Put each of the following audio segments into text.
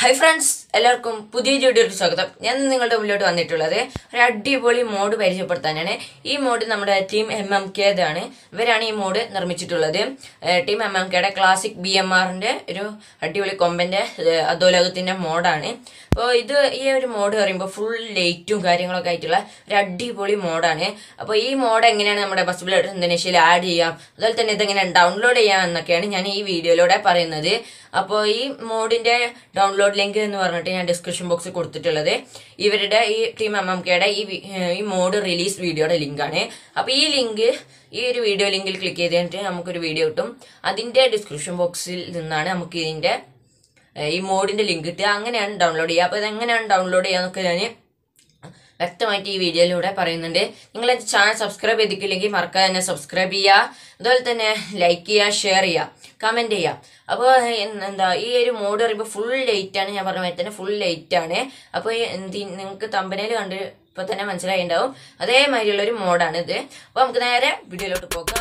hi friends എല്ലാവർക്കും പുതിയ വീഡിയോയിലേക്ക് സ്വാഗതം ഞാൻ ഇന്ന് നിങ്ങളുടെ മുന്നിലോട്ട് വന്നിട്ടുള്ളത് ഒരു അടിപൊളി മോഡ് പരിചയപ്പെടുത്താനാണ് ഈ മോഡ് നമ്മുടെ ടീം എം എം കെതാണ് ഇവരാണ് ഈ മോഡ് നിർമ്മിച്ചിട്ടുള്ളത് ഏഹ് ടീം എം എം കെയുടെ ക്ലാസിക് ബി എം ആറിൻ്റെ ഒരു അടിപൊളി കൊമ്പൻ്റെ അധോലോകത്തിൻ്റെ മോഡാണ് അപ്പോൾ ഇത് ഈ ഒരു മോഡ് പറയുമ്പോൾ ഫുൾ ലൈറ്റും കാര്യങ്ങളൊക്കെ ആയിട്ടുള്ള ഒരു അടിപൊളി മോഡാണ് അപ്പോൾ ഈ മോഡ് എങ്ങനെയാണ് നമ്മുടെ ബസ് ബിൽഡർ ഇന്തോനേഷ്യയിൽ ആഡ് ചെയ്യാം അതുപോലെ തന്നെ ഇതെങ്ങനെ ഡൗൺലോഡ് ചെയ്യാം എന്നൊക്കെയാണ് ഞാൻ ഈ വീഡിയോയിലൂടെ പറയുന്നത് അപ്പോൾ ഈ മോഡിൻ്റെ ഡൗൺലോഡ് ലിങ്ക് എന്ന് പറഞ്ഞിട്ട് ഞാൻ ഡിസ്ക്രിപ്ഷൻ ബോക്സിൽ കൊടുത്തിട്ടുള്ളത് ഇവരുടെ ഈ ടീം എം എം കെയുടെ ഈ വി- ഏഹ് ഈ മോഡ് റിലീസ് വീഡിയോയുടെ ലിങ്കാണ് അപ്പോൾ ഈ ലിങ്ക് ഈ ഒരു വീഡിയോ ലിങ്കിൽ ക്ലിക്ക് ചെയ്ത് കഴിഞ്ഞിട്ട് നമുക്കൊരു വീഡിയോ കിട്ടും അതിൻ്റെ ഡിസ്ക്രിപ്ഷൻ ബോക്സിൽ നിന്നാണ് നമുക്ക് ഇതിൻ്റെ ഏഹ് ഈ മോഡിൻ്റെ ലിങ്ക് കിട്ടുക അങ്ങനെയാണ് ഡൗൺലോഡ് ചെയ്യുക അപ്പോൾ ഇതെങ്ങനെയാണ് ഡൗൺലോഡ് ചെയ്യാന്നൊക്കെ ഞാൻ വ്യക്തമായിട്ട് ഈ വീഡിയോയിലൂടെ പറയുന്നുണ്ട് നിങ്ങൾ എൻ്റെ ചാനൽ സബ്സ്ക്രൈബ് ചെയ്തിട്ടില്ലെങ്കിൽ മറക്കാതെ തന്നെ സബ്സ്ക്രൈബ് ചെയ്യുക അതുപോലെ തന്നെ ലൈക്ക് ചെയ്യുക ഷെയർ ചെയ്യുക കമൻറ്റ് ചെയ്യുക അപ്പോൾ എന്താ ഈ ഒരു മോഡ് പറയുമ്പോൾ ഫുൾ ലൈറ്റ് ആണ് ഞാൻ പറഞ്ഞ മാതിരി തന്നെ ഫുൾ ലൈറ്റ് ആണ് അപ്പോൾ ഈ എന്തി നിങ്ങൾക്ക് തമ്പനയിൽ കണ്ട് ഇപ്പോൾ തന്നെ മനസ്സിലായിണ്ടാവും അതേമാതിരിയുള്ള ഒരു മോഡാണ് ഇത് അപ്പോൾ നമുക്ക് നേരെ വീഡിയോയിലോട്ട് പോകാം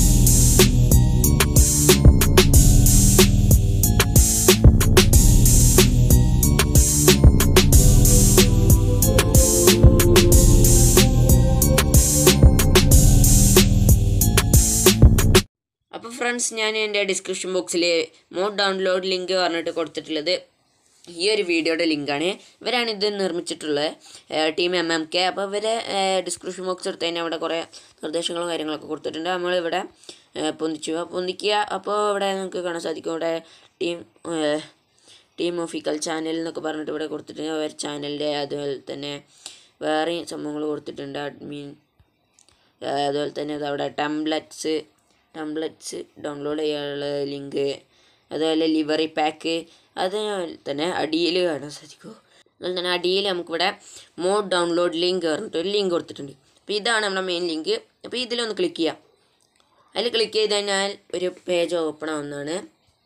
അപ്പോൾ ഫ്രണ്ട്സ് ഞാൻ എൻ്റെ ഡിസ്ക്രിപ്ഷൻ ബോക്സിൽ മോഡ് ഡൗൺലോഡ് ലിങ്ക് പറഞ്ഞിട്ട് കൊടുത്തിട്ടുള്ളത് ഈ ഒരു വീഡിയോയുടെ ലിങ്കാണ് ഇവരാണ് ഇത് നിർമ്മിച്ചിട്ടുള്ളത് ടീം എം എം കെ അപ്പോൾ ഇവരെ ഡിസ്ക്രിപ്ഷൻ ബോക്സ് എടുത്ത് കഴിഞ്ഞാൽ അവിടെ കുറേ നിർദ്ദേശങ്ങളും കാര്യങ്ങളൊക്കെ കൊടുത്തിട്ടുണ്ട് നമ്മളിവിടെ ഏഹ്, പൊന്തിച്ചു ആ പൊന്തിക്കുക അപ്പോൾ ഇവിടെ നമുക്ക് കാണാൻ സാധിക്കും ഇവിടെ ടീം ഏഹ്, ടീം ഒഫിക്കൽ ചാനൽ എന്നൊക്കെ പറഞ്ഞിട്ട് ഇവിടെ കൊടുത്തിട്ടുണ്ട് അവർ ചാനലിൻ്റെ അതുപോലെ തന്നെ വേറെയും സംഭവങ്ങൾ കൊടുത്തിട്ടുണ്ട് അഡ്മിൻ ഏഹ് അതുപോലെ തന്നെ ഇത് അവിടെ ടംപ്ലറ്റ്സ് ടംപ്ലറ്റ്സ് ഡൗൺലോഡ് ചെയ്യാനുള്ള ലിങ്ക് അതുപോലെ ലിവറി പാക്ക് അതുപോലെ തന്നെ അടിയിൽ കാണാൻ സാധിക്കും അതുപോലെ തന്നെ അടിയിൽ നമുക്കിവിടെ മോഡ് ഡൗൺലോഡ് ലിങ്ക് പറഞ്ഞിട്ട് ഒരു ലിങ്ക് കൊടുത്തിട്ടുണ്ട് അപ്പോൾ ഇതാണ് നമ്മുടെ മെയിൻ ലിങ്ക് അപ്പോൾ ഇതിലൊന്ന് ക്ലിക്ക് ചെയ്യാം അതിൽ ക്ലിക്ക് ചെയ്ത് കഴിഞ്ഞാൽ ഒരു പേജ് ഓപ്പൺ ആവുന്നതാണ്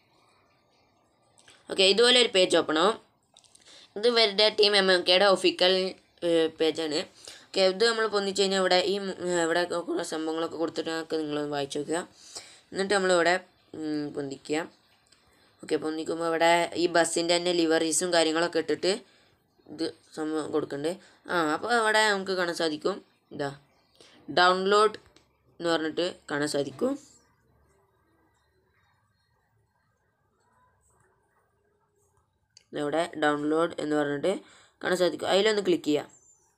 ഓക്കെ ഇതുപോലെ ഒരു പേജ് ഓപ്പൺ ആവും ഇത് ഇവരുടെ ടീം എം എം കെയുടെ ഒഫിക്കൽ പേജാണ് ഓക്കെ ഇത് നമ്മൾ പൊന്നിച്ച് കഴിഞ്ഞാൽ ഇവിടെ ഈ ഉം, ഇവിടെ കുറേ സംഭവങ്ങളൊക്കെ കൊടുത്തിട്ട് അതൊക്കെ നിങ്ങൾ വായിച്ചു നോക്കുക എന്നിട്ട് നമ്മളിവിടെ ഉം, പൊന്തിക്കുക ഓക്കെ പൊന്തിക്കുമ്പോൾ ഇവിടെ ഈ ബസ്സിൻ്റെ തന്നെ ലിവറീസും കാര്യങ്ങളൊക്കെ ഇട്ടിട്ട് ഇത് സംഭവം കൊടുക്കുന്നുണ്ട് ആ അപ്പോൾ അവിടെ നമുക്ക് കാണാൻ സാധിക്കും ഇതാ ഡൗൺലോഡ് എന്ന് പറഞ്ഞിട്ട് കാണാൻ സാധിക്കും ഇവിടെ ഡൗൺലോഡ് എന്ന് പറഞ്ഞിട്ട് കാണാൻ സാധിക്കും അതിലൊന്ന് ക്ലിക്ക് ചെയ്യാം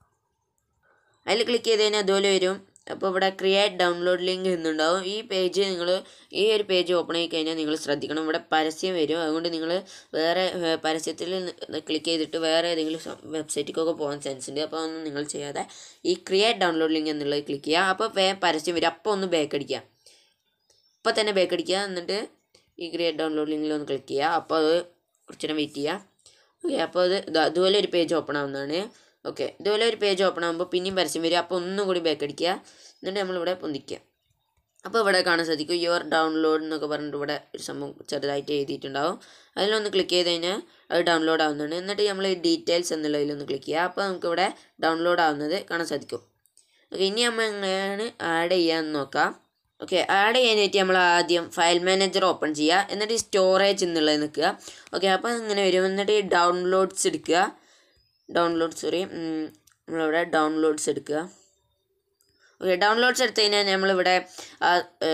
അതിൽ ക്ലിക്ക് ചെയ്ത് കഴിഞ്ഞാൽ അതുപോലെ വരും അപ്പോൾ ഇവിടെ ക്രിയേറ്റ് ഡൗൺലോഡ് ലിങ്ക് എന്നുണ്ടാവും ഈ പേജ് നിങ്ങൾ ഈ ഒരു പേജ് ഓപ്പൺ ആയി കഴിഞ്ഞാൽ നിങ്ങൾ ശ്രദ്ധിക്കണം ഇവിടെ പരസ്യം വരും അതുകൊണ്ട് നിങ്ങൾ വേറെ ഏർ, പരസ്യത്തിൽ ക്ലിക്ക് ചെയ്തിട്ട് വേറെ ഏതെങ്കിലും വെബ്സൈറ്റിലേക്കൊക്കെ പോകാൻ ചാൻസ് ഉണ്ട് അപ്പോൾ അതൊന്നും നിങ്ങൾ ചെയ്യാതെ ഈ ക്രിയേറ്റ് ഡൗൺലോഡ് ലിങ്ക് എന്നുള്ളത് ക്ലിക്ക് ചെയ്യുക അപ്പോൾ വേഗം പരസ്യം വരും അപ്പോൾ ഒന്ന് ബാക്ക് അടിക്കുക ഇപ്പോൾ തന്നെ ബാക്ക് അടിക്കുക എന്നിട്ട് ഈ ക്രിയേറ്റ് ഡൗൺലോഡ് ലിങ്കിൽ ഒന്ന് ക്ലിക്ക് ചെയ്യുക അപ്പോൾ അത് കുറച്ച് നേരം വെയിറ്റ് ചെയ്യുക ഓക്കെ അപ്പോൾ അത് ഇതാ ഇതുപോലെ ഒരു പേജ് ഓപ്പൺ ആവുന്നതാണ് ഓക്കെ ഇതുപോലെ ഒരു പേജ് ഓപ്പൺ ആകുമ്പോൾ പിന്നെയും പരസ്യം വരും അപ്പോൾ ഒന്നും കൂടി ബാക്ക് അടിക്കുക എന്നിട്ട് നമ്മളിവിടെ പൊന്തിക്കുക അപ്പോൾ ഇവിടെ കാണാൻ സാധിക്കും യുവർ ഡൗൺലോഡ് എന്നൊക്കെ പറഞ്ഞിട്ട് ഇവിടെ ഒരു സംഭവം ചെറുതായിട്ട് എഴുതിയിട്ടുണ്ടാവും അതിലൊന്ന് ക്ലിക്ക് ചെയ്ത് കഴിഞ്ഞാൽ അത് ഡൗൺലോഡ് ആവുന്നതാണ് എന്നിട്ട് നമ്മൾ ഈ ഡീറ്റെയിൽസ് എന്നുള്ളതിലൊന്ന് ക്ലിക്ക് ചെയ്യുക അപ്പോൾ നമുക്കിവിടെ ഡൗൺലോഡ് ആവുന്നത് കാണാൻ സാധിക്കും ഓക്കെ ഇനി നമ്മൾ എങ്ങനെയാണ് ആഡ് ചെയ്യാമെന്ന് നോക്കാം ഓക്കെ ആഡ് ചെയ്യാനായിട്ട് നമ്മൾ ആദ്യം ഫയൽ മാനേജർ ഓപ്പൺ ചെയ്യുക എന്നിട്ട് ഈ സ്റ്റോറേജ് എന്നുള്ളത് നിൽക്കുക ഓക്കെ അപ്പോൾ ഇങ്ങനെ വരും എന്നിട്ട് ഈ ഡൗൺലോഡ്സ് എടുക്കുക ഡൗൺലോഡ് സോറി നമ്മളിവിടെ ഡൗൺലോഡ്സ് എടുക്കുക ഓക്കെ ഡൗൺലോഡ്സ് എടുത്തു കഴിഞ്ഞാൽ നമ്മളിവിടെ ആ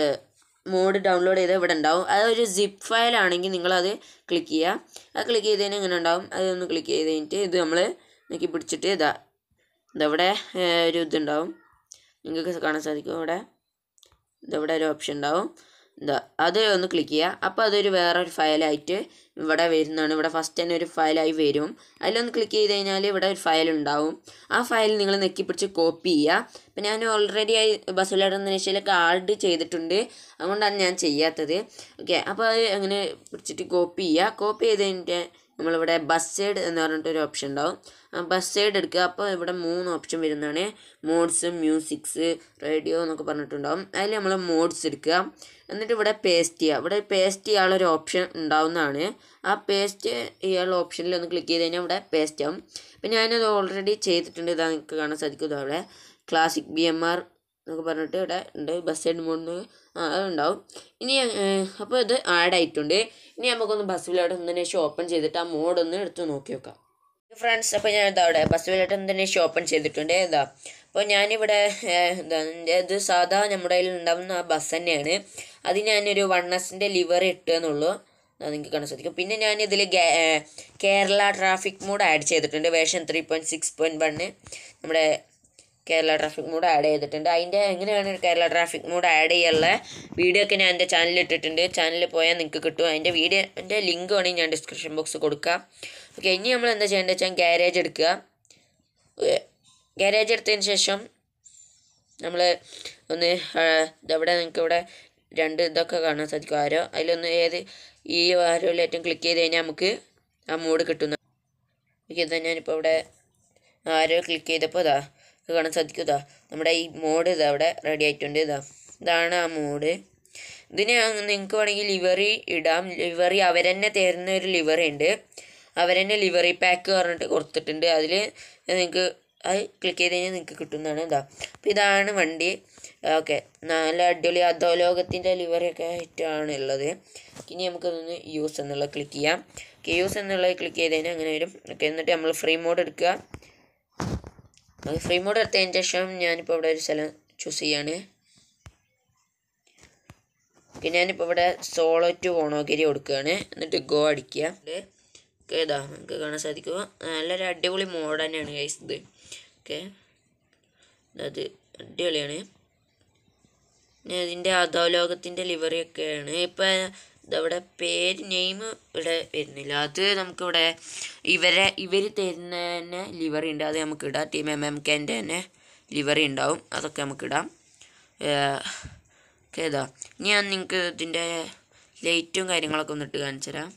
മോഡ് ഡൗൺലോഡ് ചെയ്ത് ഇവിടെ ഉണ്ടാവും അതൊരു സിപ്പ് ഫയൽ ആണെങ്കിൽ നിങ്ങളത് ക്ലിക്ക് ചെയ്യുക അത് ക്ലിക്ക് ചെയ്ത് കഴിഞ്ഞാൽ ഇങ്ങനെ ഉണ്ടാവും അതൊന്ന് ക്ലിക്ക് ചെയ്ത് കഴിഞ്ഞിട്ട് ഇത് നമ്മൾ നോക്കി പിടിച്ചിട്ട് ഇതാ ഇതവിടെ ഏർ, ഒരു ഇതുണ്ടാവും നിങ്ങൾക്ക് കാണാൻ സാധിക്കും ഇവിടെ ഇതവിടെ ഒരു ഓപ്ഷൻ ഉണ്ടാവും എന്താ അത് ഒന്ന് ക്ലിക്ക് ചെയ്യുക അപ്പോൾ അതൊരു വേറൊരു ഫയലായിട്ട് ഇവിടെ വരുന്നതാണ് ഇവിടെ ഫസ്റ്റ് തന്നെ ഒരു ഫയലായി വരും അതിലൊന്ന് ക്ലിക്ക് ചെയ്ത് കഴിഞ്ഞാൽ ഇവിടെ ഒരു ഫയൽ ഉണ്ടാവും ആ ഫയൽ നിങ്ങൾ നെക്കി പിടിച്ച് കോപ്പി ചെയ്യുക അപ്പം ഞാൻ ഓൾറെഡി ആയി ബസ്സിലട നിശയിലൊക്കെ ആഡ് ചെയ്തിട്ടുണ്ട് അതുകൊണ്ടാണ് ഞാൻ ചെയ്യാത്തത് ഓക്കെ അപ്പോൾ അത് അങ്ങനെ പിടിച്ചിട്ട് കോപ്പി ചെയ്യുക കോപ്പി ചെയ്ത് കഴിഞ്ഞിട്ട് നമ്മളിവിടെ ബസ് സൈഡ് എന്ന് പറഞ്ഞിട്ടൊരു ഓപ്ഷൻ ഉണ്ടാവും ആ ബസ് സൈഡ് എടുക്കുക അപ്പോൾ ഇവിടെ മൂന്ന് ഓപ്ഷൻ വരുന്നതാണ് മോഡ്സ് മ്യൂസിക്സ് റേഡിയോ എന്നൊക്കെ പറഞ്ഞിട്ടുണ്ടാവും അതിൽ നമ്മൾ മോഡ്സ് എടുക്കുക എന്നിട്ട് ഇവിടെ പേസ്റ്റ് ചെയ്യുക ഇവിടെ പേസ്റ്റ് ചെയ്യാനുള്ള ഒരു ഓപ്ഷൻ ഉണ്ടാവുന്നതാണ് ആ പേസ്റ്റ് ചെയ്യാനുള്ള ഓപ്ഷനിൽ ഒന്ന് ക്ലിക്ക് ചെയ്ത് കഴിഞ്ഞാൽ ഇവിടെ പേസ്റ്റ് ആവും പിന്നെ ഞാനത് ഓൾറെഡി ചെയ്തിട്ടുണ്ട് ഇതാ നിങ്ങൾക്ക് കാണാൻ സാധിക്കും ഇതാ അവിടെ ക്ലാസിക് ബി എം ആർ എന്നൊക്കെ പറഞ്ഞിട്ട് ഇവിടെ ഉണ്ട് ബസ് സൈഡ് മോഡ് ആ അതുണ്ടാവും ഇനി അപ്പോൾ ഇത് ആഡ് ആയിട്ടുണ്ട് ഇനി നമുക്കൊന്ന് ബസ് വിലോട്ട് ഒന്നിനെ ഓപ്പൺ ചെയ്തിട്ട് ആ മോഡ് ഒന്ന് എടുത്ത് നോക്കി നോക്കാം ഫ്രണ്ട്സ് അപ്പോൾ ഞാൻ ഇതാ അവിടെ ബസ് വിലോട്ട് എന്തിനെ ഓപ്പൺ ചെയ്തിട്ടുണ്ട് ഇതാ അപ്പോൾ ഞാനിവിടെ ഏഹ്, എന്താ ഇത് സാധാ നമ്മുടെ കയ്യിൽ ഉണ്ടാകുന്ന ആ ബസ് തന്നെയാണ് അത് ഞാനൊരു വൺ എസിൻ്റെ ലിവർ ഇട്ടു എന്നുള്ളൂ അത് നിങ്ങൾക്ക് കാണാൻ സാധിക്കും പിന്നെ ഞാൻ ഇതിൽ കേരള ട്രാഫിക് മോഡ് ആഡ് ചെയ്തിട്ടുണ്ട് version three point six point one നമ്മുടെ കേരള ട്രാഫിക് മോഡ് ആഡ് ചെയ്തിട്ടുണ്ട് അതിൻ്റെ എങ്ങനെയാണ് കേരള ട്രാഫിക് മോഡ് ആഡ് ചെയ്യാനുള്ള വീഡിയോ ഒക്കെ ഞാൻ എൻ്റെ ചാനലിൽ ഇട്ടിട്ടുണ്ട് ചാനലിൽ പോയാൽ നിങ്ങൾക്ക് കിട്ടും അതിൻ്റെ വീഡിയോ എൻ്റെ ലിങ്ക് വേണമെങ്കിൽ ഞാൻ ഡിസ്ക്രിപ്ഷൻ ബോക്സ് കൊടുക്കാം ഓക്കെ ഇനി നമ്മൾ എന്താ ചെയ്യേണ്ടത് വെച്ചാൽ ഗ്യാരേജ് എടുക്കുക ഗ്യാരേജ് എടുത്തതിന് ശേഷം നമ്മൾ ഒന്ന് ഇതവിടെ നിങ്ങൾക്ക് ഇവിടെ രണ്ട് ഇതൊക്കെ കാണാൻ സാധിക്കും ആരോ അതിലൊന്ന് ഏത് ഈ ആരോയിൽ ഏറ്റവും ക്ലിക്ക് ചെയ്ത് കഴിഞ്ഞാൽ നമുക്ക് ആ മോഡ് കിട്ടുന്ന ഓക്കെ ഇതാ ഞാനിപ്പോൾ ഇവിടെ ആരോ ക്ലിക്ക് ചെയ്തപ്പോൾ ഇതാ ഇത് കാണാൻ സാധിക്കും ഇതാ നമ്മുടെ ഈ മോഡ് ഇതാ അവിടെ റെഡി ആയിട്ടുണ്ട് ഇതാ ഇതാണ് ആ മോഡ് ഇതിന് നിങ്ങൾക്ക് വേണമെങ്കിൽ ലിവറി ഇടാം ലിവറി അവരെന്നെ തരുന്ന ഒരു ലിവറി ഉണ്ട് അവരെന്നെ ലിവറി പാക്ക് പറഞ്ഞിട്ട് കൊടുത്തിട്ടുണ്ട് അതിൽ നിങ്ങൾക്ക് അത് ക്ലിക്ക് ചെയ്ത് കഴിഞ്ഞാൽ നിങ്ങൾക്ക് കിട്ടുന്നതാണ് ഇതാ അപ്പോൾ ഇതാണ് വണ്ടി ഓക്കെ നല്ല അടിപൊളി അധോലോകത്തിൻ്റെ ലിവറിയൊക്കെ ആയിട്ടാണ് ഉള്ളത് ഇനി നമുക്കതൊന്ന് യൂസ് എന്നുള്ള ക്ലിക്ക് ചെയ്യാം ഓക്കെ യൂസ് എന്നുള്ളത് ക്ലിക്ക് ചെയ്ത് കഴിഞ്ഞാൽ അങ്ങനെ വരും ഓക്കെ എന്നിട്ട് നമ്മൾ ഫ്രീ മോഡ് എടുക്കുക അത് ഫ്രീ മോഡ് എടുത്തതിന് ശേഷം ഞാനിപ്പോൾ ഇവിടെ ഒരു സ്ഥലം ചൂസ് ചെയ്യാണ് ഓക്കെ ഞാനിപ്പോൾ ഇവിടെ സോളോ ടു ഓണോഗിരി കൊടുക്കുകയാണ് എന്നിട്ട് ഗോ അടിക്കുക ഓക്കെ ഇതാ നമുക്ക് കാണാൻ സാധിക്കുക നല്ലൊരു അടിപൊളി മോഡ് തന്നെയാണ് ഗൈസ് ഇത് ഓക്കെ അത് അടിപൊളിയാണ് പിന്നെ ഇതിൻ്റെ അധോലോകത്തിൻ്റെ ലിവറിയൊക്കെയാണ് ഇപ്പം ഇതവിടെ പേര് നെയിം ഇവിടെ വരുന്നില്ല അത് നമുക്കിവിടെ ഇവരെ ഇവർ തരുന്ന തന്നെ ലിവറി ഉണ്ട് അത് നമുക്ക് ഇടാം ടീം എം എം കെൻ്റെ തന്നെ ലിവറി ഉണ്ടാവും അതൊക്കെ നമുക്ക് ഇടാം ഓക്കെ ഇതാ ഇനി ഞാൻ നിങ്ങൾക്ക് ഇതിൻ്റെ ലൈറ്റും കാര്യങ്ങളൊക്കെ ഒന്ന് ഇട്ട് കാണിച്ചു തരാം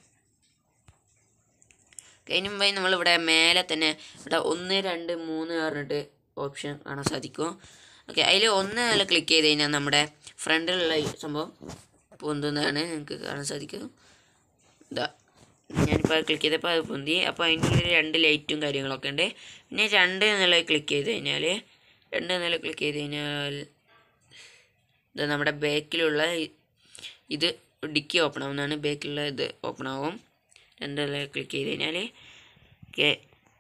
അതിന് മുമ്പായി നമ്മളിവിടെ മേലെ തന്നെ ഇവിടെ ഒന്ന് രണ്ട് മൂന്ന് പറഞ്ഞിട്ട് ഓപ്ഷൻ കാണാൻ സാധിക്കും ഓക്കെ അതിൽ ഒന്ന് നല്ല ക്ലിക്ക് ചെയ്ത് കഴിഞ്ഞാൽ നമ്മുടെ ഫ്രണ്ടിലുള്ള ഈ സംഭവം പൊന്തുന്നതാണ് നിങ്ങൾക്ക് കാണാൻ സാധിക്കും ഇതാ ഞാനിപ്പോൾ ക്ലിക്ക് ചെയ്തപ്പോൾ അത് പൊന്തി അപ്പോൾ അതിൻ്റെ ഉള്ളിൽ രണ്ട് ലൈറ്റും കാര്യങ്ങളൊക്കെ ഉണ്ട് പിന്നെ രണ്ട് എന്നുള്ള ക്ലിക്ക് ചെയ്ത് കഴിഞ്ഞാൽ രണ്ട് എന്നുള്ള ക്ലിക്ക് ചെയ്ത് കഴിഞ്ഞാൽ ഇത് നമ്മുടെ ബാക്കിലുള്ള ഇ- ഇത് ഡിക്കി ഓപ്പൺ ആവുന്നതാണ് ബാക്കിലുള്ള ഇത് ഓപ്പൺ ആവും രണ്ടെല്ലാം ക്ലിക്ക് ചെയ്ത് കഴിഞ്ഞാൽ ഓക്കെ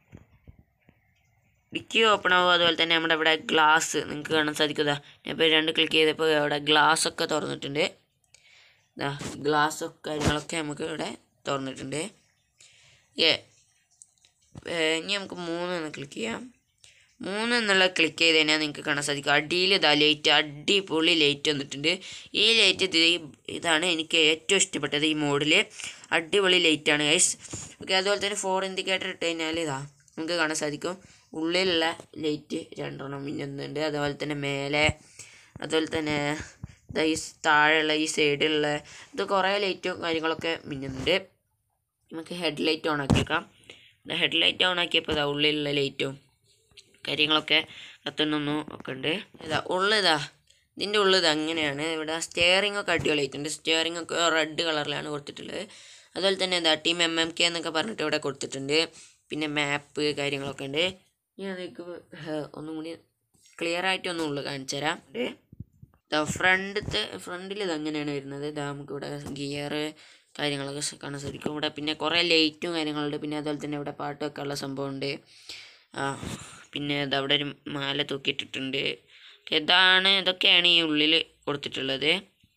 ഡിക്കി ഓപ്പൺ ആവും അതുപോലെ തന്നെ നമ്മുടെ ഇവിടെ ഗ്ലാസ് നിങ്ങൾക്ക് കാണാൻ സാധിക്കുക ഇപ്പോൾ രണ്ട് ക്ലിക്ക് ചെയ്തപ്പോൾ അവിടെ ഗ്ലാസ് ഒക്കെ തുറന്നിട്ടുണ്ട് ഇതാ ഗ്ലാസ് ഒക്കെ കാര്യങ്ങളൊക്കെ നമുക്ക് ഇവിടെ തുറന്നിട്ടുണ്ട് ഏ ഇനി നമുക്ക് മൂന്ന് എന്ന് ക്ലിക്ക് ചെയ്യാം മൂന്ന് എന്നുള്ള ക്ലിക്ക് ചെയ്ത് കഴിഞ്ഞാൽ നിങ്ങൾക്ക് കാണാൻ സാധിക്കും അടിയിൽ ഇതാ ലൈറ്റ് അടിപൊളി ലൈറ്റ് വന്നിട്ടുണ്ട് ഈ ലൈറ്റ് ഇത് ഇതാണ് എനിക്ക് ഏറ്റവും ഇഷ്ടപ്പെട്ടത് ഈ മോഡിൽ അടിപൊളി ലൈറ്റാണ് ഗൈസ് ഓക്കെ അതുപോലെ തന്നെ ഫോർ ഇൻഡിക്കേറ്റർ ഇട്ട് കഴിഞ്ഞാൽ ഇതാ നമുക്ക് കാണാൻ സാധിക്കും ഉള്ളിലുള്ള ലൈറ്റ് രണ്ടെണ്ണം മിന്നുന്നുണ്ട് അതുപോലെ തന്നെ മേലെ അതുപോലെ തന്നെ ഇതാ ഈ താഴെയുള്ള ഈ സൈഡിലുള്ള ഇത് കുറേ ലൈറ്റും കാര്യങ്ങളൊക്കെ മിന്നുന്നുണ്ട് നമുക്ക് ഹെഡ് ലൈറ്റ് ഓൺ ആക്കിയേക്കാം ഹെഡ് ലൈറ്റ് ഓൺ ആക്കിയപ്പോൾ ഇതാ ഉള്ളിലുള്ള ലൈറ്റും കാര്യങ്ങളൊക്കെ കത്തുന്നു ഒക്കെ ഉണ്ട് ഇതാ ഉള്ളിതാ ഇതിൻ്റെ ഉള്ളിത് അങ്ങനെയാണ് ഇവിടെ സ്റ്റിയറിംഗ് ഒക്കെ അടിപൊളിയായിട്ടുണ്ട് സ്റ്റിയറിംഗ് ഒക്കെ റെഡ് കളറിലാണ് കൊടുത്തിട്ടുള്ളത് അതുപോലെ തന്നെ എന്താ ടീം എം എം കെ എന്നൊക്കെ പറഞ്ഞിട്ട് ഇവിടെ കൊടുത്തിട്ടുണ്ട് പിന്നെ മാപ്പ് കാര്യങ്ങളൊക്കെ ഉണ്ട് ഞാൻ നിങ്ങൾക്ക് ഒന്നും കൂടി ക്ലിയർ ആയിട്ട് ഒന്നും ഉള്ളു കാണിച്ചു തരാം ഇതാ ഫ്രണ്ടത്തെ ഫ്രണ്ടിൽ ഇത് അങ്ങനെയാണ് വരുന്നത് ഇതാ നമുക്കിവിടെ ഗിയർ കാര്യങ്ങളൊക്കെ സ- കാണാൻ സാധിക്കും ഇവിടെ പിന്നെ കുറേ ലൈറ്റും കാര്യങ്ങളുണ്ട് പിന്നെ അതുപോലെ തന്നെ ഇവിടെ പാട്ടൊക്കെ ഉള്ള സംഭവമുണ്ട് ആ പിന്നെ ഇതാ അവിടെ ഒരു മാല തൂക്കിയിട്ടിട്ടുണ്ട് ഇതാണ് ഇതൊക്കെയാണ് ഈ ഉള്ളിൽ കൊടുത്തിട്ടുള്ളത്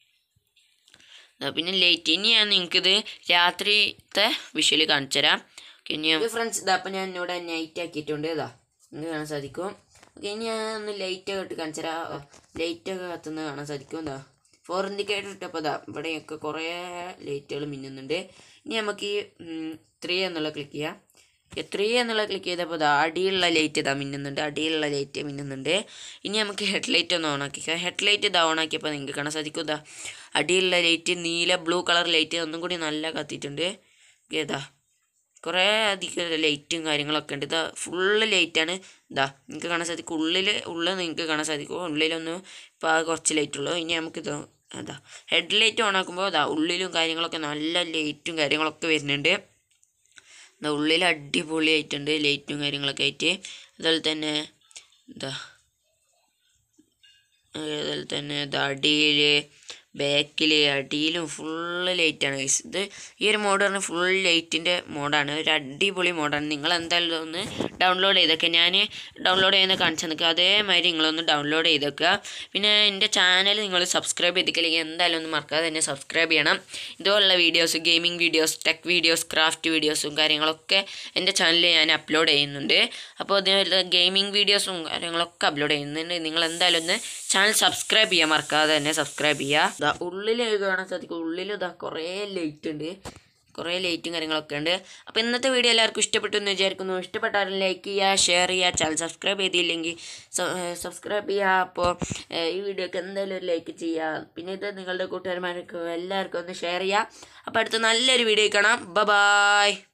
ആ, പിന്നെ ലൈറ്റ് ഇനി ഞാൻ നിങ്ങൾക്കിത് രാത്രിത്തെ വിഷ്വൽ കാണിച്ചു തരാം ഇനി ഫ്രണ്ട്സ് ഇതാ അപ്പം ഞാൻ ഇവിടെ നൈറ്റ് ആക്കിയിട്ടുണ്ട് ഇതാ നിങ്ങൾക്ക് കാണാൻ സാധിക്കും ഓക്കെ ഇനി ഞാൻ ഒന്ന് ലൈറ്റ് ഒക്കെ ഇട്ട് കാണിച്ചു തരാം ലൈറ്റ് ഒക്കെ കത്തുന്നത് കാണാൻ സാധിക്കും ഇതാ ഫോർ ഇൻഡിക്കേറ്റർ ഇട്ടപ്പോൾ ഇതാ ഇവിടെയൊക്കെ കുറേ ലൈറ്റുകൾ മിന്നുന്നുണ്ട് ഇനി നമുക്ക് ഈ ത്രീ എന്നുള്ള ക്ലിക്ക് ചെയ്യാം ത്രീ എന്നുള്ള ക്ലിക്ക് ചെയ്തപ്പോൾ ഇതാ അടിയിലുള്ള ലൈറ്റ് ഇതാ മിന്നുന്നുണ്ട് അടിയിലുള്ള ലൈറ്റ് മിന്നുന്നുണ്ട് ഇനി നമുക്ക് ഹെഡ് ലൈറ്റ് ഒന്ന് ഓൺ ആക്കിക്കാം ഹെഡ് ലൈറ്റ് ഇതാ ഓൺ ആക്കിയപ്പോൾ നിങ്ങൾക്ക് കാണാൻ സാധിക്കും ഇതാ അടിയിലുള്ള ലൈറ്റ് നീല ബ്ലൂ കളർ ലൈറ്റ് ഒന്നും കൂടി നല്ല കത്തിയിട്ടുണ്ട് ഏതാ കുറേ അധികം ലൈറ്റും കാര്യങ്ങളൊക്കെ ഉണ്ട് ഇതാ ഫുള്ള് ലൈറ്റാണ് ഇതാ നിങ്ങൾക്ക് കാണാൻ സാധിക്കും ഉള്ളിൽ ഉള്ളിൽ നിങ്ങൾക്ക് കാണാൻ സാധിക്കും ഉള്ളിലൊന്നും ഇപ്പോൾ ആ കുറച്ച് ലൈറ്റ് ഉള്ളൂ ഇനി നമുക്ക് ഇത് അതാ ഹെഡ് ലൈറ്റ് ഓൺ ആക്കുമ്പോൾ അതാ ഉള്ളിലും കാര്യങ്ങളൊക്കെ നല്ല ലൈറ്റും കാര്യങ്ങളൊക്കെ വരുന്നുണ്ട് എന്താ ഉള്ളിൽ അടിപൊളിയായിട്ടുണ്ട് ലൈറ്റും കാര്യങ്ങളൊക്കെ ആയിട്ട് അതുപോലെ തന്നെ എന്താ അതുപോലെ തന്നെ ഇത് അടിയിൽ ബാക്കിൽ അടിയിലും ഫുള്ള് ലൈറ്റാണ് ഗൈസ് ഇത് ഈ ഒരു മോഡ് പറഞ്ഞാൽ ഫുൾ ലൈറ്റിൻ്റെ മോഡാണ് ഒരു അടിപൊളി മോഡാണ് നിങ്ങൾ എന്തായാലും ഒന്ന് ഡൗൺലോഡ് ചെയ്തൊക്കെ ഞാൻ ഡൗൺലോഡ് ചെയ്യുന്ന കാണിച്ചു നിൽക്കുക അതേമാതിരി നിങ്ങളൊന്ന് ഡൗൺലോഡ് ചെയ്തൊക്കെ പിന്നെ എൻ്റെ ചാനൽ നിങ്ങൾ സബ്സ്ക്രൈബ് ചെയ്തിട്ടില്ലെങ്കിൽ എന്തായാലും ഒന്ന് മറക്കാതെ തന്നെ സബ്സ്ക്രൈബ് ചെയ്യണം ഇതുപോലുള്ള videos gaming videos tech videos craft വീഡിയോസും കാര്യങ്ങളൊക്കെ എൻ്റെ ചാനലിൽ ഞാൻ അപ്ലോഡ് ചെയ്യുന്നുണ്ട് അപ്പോൾ അതേപോലെ ഗെയിമിംഗ് വീഡിയോസും കാര്യങ്ങളൊക്കെ അപ്ലോഡ് ചെയ്യുന്നുണ്ട് നിങ്ങൾ എന്തായാലും ഒന്ന് ചാനൽ സബ്സ്ക്രൈബ് ചെയ്യാൻ മറക്കാതെ തന്നെ സബ്സ്ക്രൈബ് ചെയ്യുക ഇതാ ഉള്ളിൽ കാണാൻ സാധിക്കും ഉള്ളിൽ ഇതാ കുറേ ലൈറ്റ് ഉണ്ട് കുറേ ലൈറ്റും കാര്യങ്ങളൊക്കെ ഉണ്ട് അപ്പോൾ ഇന്നത്തെ വീഡിയോ എല്ലാവർക്കും ഇഷ്ടപ്പെട്ടു എന്ന് വിചാരിക്കുന്നു ഇഷ്ടപ്പെട്ടാൽ ലൈക്ക് ചെയ്യുക ഷെയർ ചെയ്യുക ചാനൽ സബ്സ്ക്രൈബ് ചെയ്തില്ലെങ്കിൽ സബ്സ്ക്രൈബ് ചെയ്യുക അപ്പോൾ ഈ വീഡിയോക്ക് എന്തായാലും ഒരു ലൈക്ക് ചെയ്യുക പിന്നെ ഇത് നിങ്ങളുടെ കൂട്ടുകാരന്മാർക്ക് എല്ലാവർക്കും ഒന്ന് ഷെയർ ചെയ്യുക അപ്പോൾ അടുത്ത നല്ലൊരു വീഡിയോ കാണാം ബ ബായ്